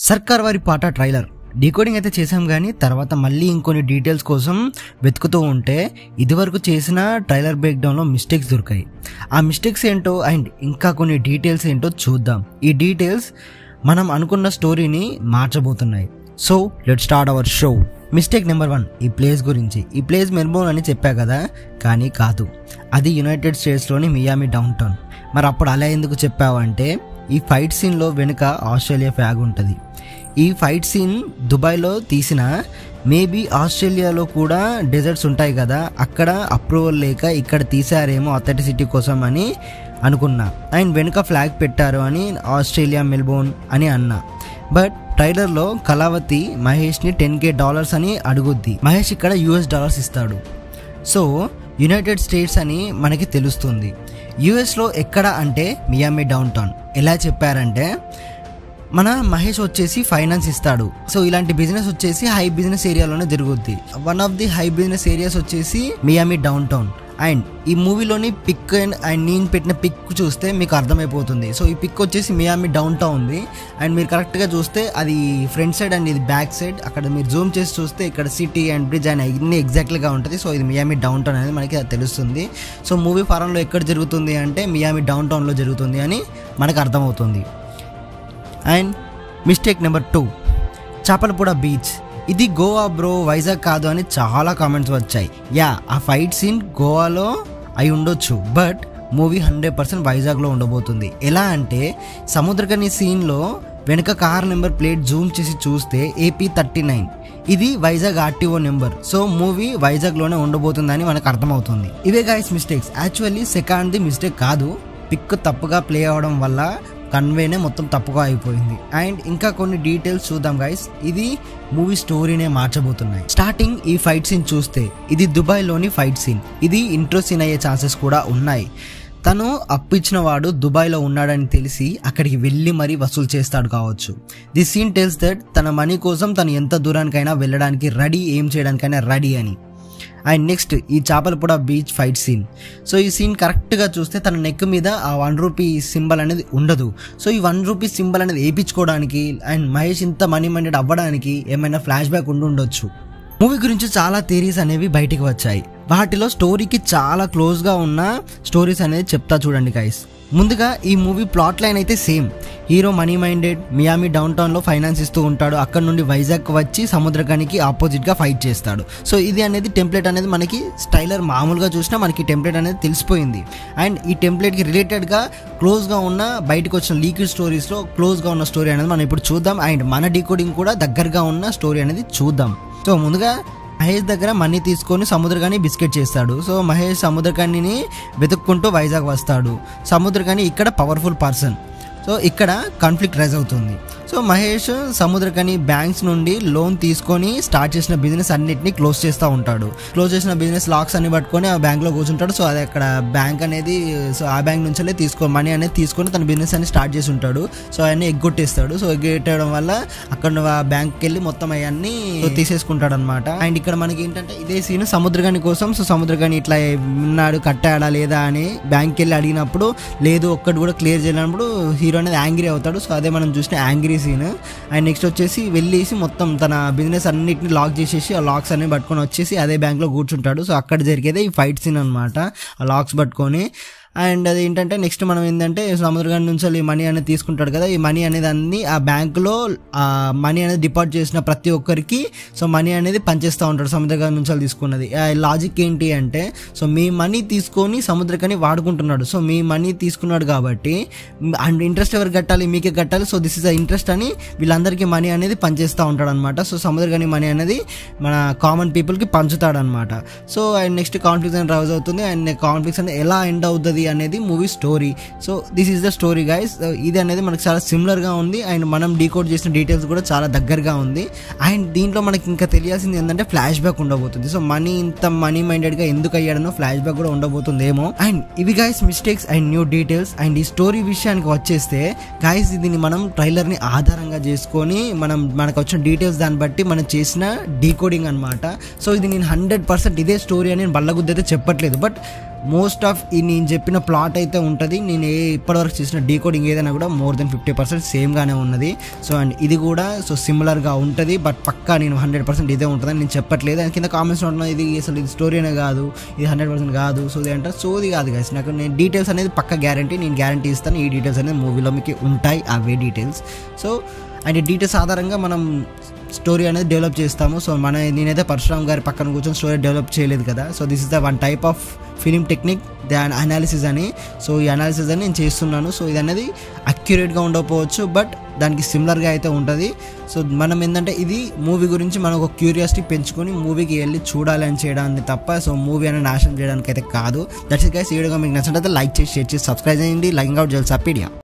సర్కార్ వారి పాట ట్రైలర్ డీకోడింగ్ అయితే చేసాం కానీ తర్వాత మళ్ళీ ఇంకొన్ని డీటెయిల్స్ కోసం వెతుకుతూ ఉంటే ఇదివరకు చేసిన ట్రైలర్ బ్రేక్డౌన్లో మిస్టేక్స్ దొరికాయి ఆ మిస్టేక్స్ ఏంటో అండ్ ఇంకా కొన్ని డీటెయిల్స్ ఏంటో చూద్దాం ఈ డీటెయిల్స్ మనం అనుకున్న స్టోరీని మార్చబోతున్నాయి so let start our show mistake number one ఈ ప్లేస్ గురించి ఈ ప్లేస్ మెల్బోర్న్ అని చెప్పా కదా కానీ కాదు అది యునైటెడ్ స్టేట్స్లోని మియామి డౌన్ టౌన్ మరి అప్పుడు అలా ఎందుకు చెప్పావంటే ఈ ఫైట్ సీన్లో వెనుక ఆస్ట్రేలియా ఫ్లాగ్ ఉంటుంది ఈ ఫైట్ సీన్ దుబాయ్లో తీసిన మేబీ ఆస్ట్రేలియాలో కూడా డెజర్ట్స్ ఉంటాయి కదా అక్కడ అప్రూవల్ లేక ఇక్కడ తీసారేమో అథెంటిసిటీ కోసం అని అనుకున్నా అండ్ వెనుక ఫ్లాగ్ పెట్టారు అని ఆస్ట్రేలియా మెల్బోర్న్ అని అన్నా బట్ ట్రైలర్లో కళావతి మహేష్ని టెన్ కే డాలర్స్ అని అడుగుద్ది మహేష్ ఇక్కడ యూఎస్ డాలర్స్ ఇస్తాడు సో యునైటెడ్ స్టేట్స్ అని మనకి తెలుస్తుంది యుఎస్లో ఎక్కడ అంటే మియామి డౌన్ టౌన్ ఎలా చెప్పారంటే మన మహేష్ వచ్చేసి ఫైనాన్స్ ఇస్తాడు సో ఇలాంటి బిజినెస్ వచ్చేసి హై బిజినెస్ ఏరియాలోనే జరుగుద్ది one of the high business areas వచ్చేసి మియామి డౌన్ టౌన్ అండ్ ఈ మూవీలోని పిక్ అండ్ అండ్ నేను పెట్టిన పిక్ చూస్తే మీకు అర్థమైపోతుంది సో ఈ పిక్ వచ్చేసి మియామి డౌన్ టౌన్ ఉంది అండ్ మీరు కరెక్ట్గా చూస్తే అది ఫ్రంట్ సైడ్ అండ్ ఇది బ్యాక్ సైడ్ అక్కడ మీరు జూమ్ చేసి చూస్తే ఇక్కడ సిటీ అండ్ బ్రిడ్జ్ అండ్ ఇన్ని ఎగ్జాక్ట్లీగా ఉంటుంది సో ఇది మియామి డౌన్ టౌన్ అనేది మనకి అది తెలుస్తుంది సో మూవీ ఫారంలో ఎక్కడ జరుగుతుంది అంటే మియామి డౌన్ టౌన్లో జరుగుతుంది అని మనకు అర్థమవుతుంది and mistake number two Chapalapuda beach ఇది గోవా బ్రో వైజాగ్ కాదు అని చాలా కామెంట్స్ వచ్చాయి యా ఆ ఫైట్ సీన్ గోవాలో అయి ఉండొచ్చు బట్ మూవీ హండ్రెడ్ పర్సెంట్ వైజాగ్లో ఉండబోతుంది ఎలా అంటే సముద్రకని సీన్లో వెనక కార్ నెంబర్ ప్లేట్ జూమ్ చేసి చూస్తే ఏపీ థర్టీ నైన్ ఇది Vizag RTO number so movie వైజాగ్లోనే ఉండబోతుందని మనకు అర్థమవుతుంది ఇవే గైస్ మిస్టేక్స్ యాక్చువల్లీ సెకండ్ది మిస్టేక్ కాదు పిక్ తప్పుగా ప్లే అవడం వల్ల కన్వేనే మొత్తం తప్పుగా అయిపోయింది అండ్ ఇంకా కొన్ని డీటెయిల్స్ చూద్దాం గైస్ ఇది మూవీ స్టోరీనే మార్చబోతున్నాయి స్టార్టింగ్ ఈ ఫైట్ సీన్ చూస్తే ఇది దుబాయ్లోని ఫైట్ సీన్ ఇది ఇంట్రో సీన్ అయ్యే ఛాన్సెస్ కూడా ఉన్నాయి తను అప్పు ఇచ్చిన వాడు దుబాయ్లో ఉన్నాడని తెలిసి అక్కడికి వెళ్ళి మరీ వసూలు చేస్తాడు కావచ్చు ది సీన్ టెల్స్ దట్ తన మనీ కోసం తను ఎంత దూరానికైనా వెళ్ళడానికి రెడీ ఏం చేయడానికైనా రెడీ అని అండ్ నెక్స్ట్ ఈ Chepalapuda beach fight scene so ఈ సీన్ కరెక్ట్గా చూస్తే తన నెక్ మీద ఆ వన్ రూపీ సింబల్ అనేది ఉండదు సో ఈ వన్ రూపీ సింబల్ అనేది వేయించుకోవడానికి అండ్ మహేష్ ఇంత మనీ మైండెడ్ అవ్వడానికి ఏమైనా ఫ్లాష్ బ్యాక్ ఉండి ఉండొచ్చు మూవీ గురించి చాలా థీరీస్ అనేవి బయటికి వచ్చాయి వాటిలో స్టోరీకి చాలా క్లోజ్గా ఉన్న స్టోరీస్ అనేది చెప్తా చూడండి గైస్ ముందుగా ఈ మూవీ ప్లాట్ లైన్ అయితే same hero money minded Miami down టౌన్లో ఫైనాన్స్ ఇస్తూ ఉంటాడు అక్కడ నుండి వైజాగ్ వచ్చి సముద్రకానికి ఆపోజిట్గా ఫైట్ చేస్తాడు సో ఇది అనేది టెంప్లెట్ అనేది మనకి స్టైలర్ మామూలుగా చూసినా మనకి టెంప్లెట్ అనేది తెలిసిపోయింది అండ్ ఈ టెంప్లెట్కి రిలేటెడ్గా క్లోజ్గా ఉన్న బయటకు వచ్చిన లీక్డ్ స్టోరీస్లో క్లోజ్గా ఉన్న స్టోరీ అనేది మనం ఇప్పుడు చూద్దాం అండ్ మన డీకోడింగ్ కూడా దగ్గరగా ఉన్న స్టోరీ అనేది చూద్దాం సో ముందుగా మహేష్ దగ్గర మనీ తీసుకొని సముద్రకాని బిస్కెట్ చేస్తాడు సో మహేష్ సముద్రకానిని వెతుక్కుంటూ వైజాగ్ వస్తాడు సముద్రకాని ఇక్కడ పవర్ఫుల్ పర్సన్ సో ఇక్కడ కాన్ఫ్లిక్ట్ రైజ్ అవుతుంది సో మహేష్ సముద్రకని బ్యాంక్స్ నుండి లోన్ తీసుకొని స్టార్ట్ చేసిన బిజినెస్ అన్నిటిని క్లోజ్ చేస్తూ ఉంటాడు క్లోజ్ చేసిన బిజినెస్ లాక్స్ అన్ని పట్టుకొని ఆ బ్యాంక్లో కూర్చుంటాడు సో అది అక్కడ బ్యాంక్ అనేది సో ఆ బ్యాంక్ నుంచే తీసుకో మనీ అనేది తీసుకొని తన బిజినెస్ అని స్టార్ట్ చేసి ఉంటాడు సో అవన్నీ ఎగ్గొట్టేస్తాడు సో ఎగ్గొట్టడం వల్ల అక్కడ ఆ బ్యాంక్కి వెళ్ళి మొత్తం అవన్నీ తీసేసుకుంటాడు అనమాట అండ్ ఇక్కడ మనకి ఏంటంటే ఇదే సీన్ సముద్రగాని కోసం సో సముద్రగాని ఇట్లా ఉన్నాడు కట్టాడా లేదా అని బ్యాంక్కి వెళ్ళి అడిగినప్పుడు లేదు ఒక్కటి కూడా క్లియర్ చేయనప్పుడు హీరో అనేది యాంగ్రీ అవుతాడు సో అదే మనం చూసిన యాంగ్రీ సీన్ అండ్ నెక్స్ట్ వచ్చేసి వెళ్ళేసి మొత్తం తన బిజినెస్ అన్నిటిని లాక్ చేసేసి ఆ లాక్స్ అన్ని పట్టుకొని వచ్చేసి అదే బ్యాంక్లో కూర్చుంటాడు సో అక్కడ జరిగేదే ఈ ఫైట్ సీన్ అనమాట ఆ లాక్స్ పట్టుకొని అండ్ అది ఏంటంటే నెక్స్ట్ మనం ఏంటంటే సముద్రగాని నుంచి ఈ మనీ అనేది తీసుకుంటాడు కదా ఈ మనీ అనేది అన్ని ఆ బ్యాంకులో ఆ మనీ అనేది డిపాజిట్ చేసిన ప్రతి ఒక్కరికి సో మనీ అనేది పనిచేస్తూ ఉంటాడు సముద్రగాని నుంచి తీసుకున్నది ఆ లాజిక్ ఏంటి అంటే సో మీ మనీ తీసుకొని సముద్రకాన్ని వాడుకుంటున్నాడు సో మీ మనీ తీసుకున్నాడు కాబట్టి అండ్ ఇంట్రెస్ట్ ఎవరు కట్టాలి మీకే కట్టాలి so this is a interest అని వీళ్ళందరికీ మనీ అనేది పనిచేస్తూ ఉంటాడు అనమాట సో సముద్రగాని మనీ అనేది మన కామన్ పీపుల్కి పంచుతాడు అనమాట సో అండ్ నెక్స్ట్ కాన్ఫ్లిక్స్ అనేది రైజ్ అవుతుంది అండ్ కాన్ఫ్లిక్స్ అనేది ఎలా ఎండ్ అవుతుంది అనేది movie story so this is the story guys ఇది అనేది మనకు చాలా సిమిలర్గా ఉంది అండ్ మనం డీకోడ్ చేసిన డీటెయిల్స్ కూడా చాలా దగ్గరగా ఉంది అండ్ దీంట్లో మనకి ఇంకా తెలియాల్సింది ఏంటంటే ఫ్లాష్ బ్యాక్ ఉండబోతుంది సో మనీ ఇంత మనీ మైండెడ్గా ఎందుకు అయ్యాడనో ఫ్లాష్ బ్యాక్ కూడా ఉండబోతుందేమో అండ్ ఇవి guys mistakes and new details and ఈ స్టోరీ విషయానికి వచ్చేస్తే గైస్ దీన్ని మనం ట్రైలర్ని ఆధారంగా చేసుకొని మనం మనకు వచ్చిన డీటెయిల్స్ దాన్ని బట్టి మనం చేసిన డీకోడింగ్ అనమాట సో ఇది నేను హండ్రెడ్ పర్సెంట్ ఇదే స్టోరీ అని నేను బల్లగుద్దైతే చెప్పట్లేదు బట్ మోస్ట్ ఆఫ్ ఈ నేను చెప్పిన ప్లాట్ అయితే ఉంటుంది నేను ఏ ఇప్పటివరకు చేసిన డీకోడింగ్ ఏదైనా కూడా మోర్ దెన్ ఫిఫ్టీ పర్సెంట్ సేమ్గానే ఉన్నది సో అండ్ ఇది కూడా సో సిమిలర్గా ఉంటుంది బట్ పక్కా నేను హండ్రెడ్ పర్సెంట్ ఇదే ఉంటుందని నేను చెప్పట్లేదు అండ్ కింద కామెంట్స్ ఉంటున్నా ఇది అసలు ఇది స్టోరీ అనే కాదు ఇది హండ్రెడ్ పర్సెంట్ కాదు సో ఇది అంటే సో ఇది కాదు గైస్ నాకు నేను డీటెయిల్స్ అనేది పక్క గ్యారంటీ నేను గ్యారంటీ ఇస్తాను ఈ డీటెయిల్స్ అనేది మూవీలో మీకు ఉంటాయి అవే డీటెయిల్స్ సో అండ్ డీటెయిల్స్ ఆధారంగా మనం స్టోరీ అనేది డెవలప్ చేస్తాము సో మన నేనైతే పరశురామ్ గారి పక్కన కూర్చొని స్టోరీ డెవలప్ చేయలేదు కదా so this is the one type of film technique దాని అనాలిసిస్ అని సో ఈ అనాలిసిస్ అని నేను చేస్తున్నాను సో ఇది అనేది అక్యురేట్గా ఉండకపోవచ్చు బట్ దానికి సిమిలర్గా అయితే ఉంటుంది సో మనం ఏంటంటే ఇది మూవీ గురించి మనం ఒక క్యూరియాసిటీ పెంచుకొని మూవీకి వెళ్ళి చూడాలి అని చేయడానికి తప్ప సో మూవీ అనేది నాశనం చేయడానికి అయితే కాదు దట్స్ గైస్ ఈ వీడియో మీకు నచ్చినట్లయితే లైక్ చేసి షేర్ చేసి సబ్స్క్రైబ్ చేయండి లైక్ అవుట్ చేయాలి సపీడియా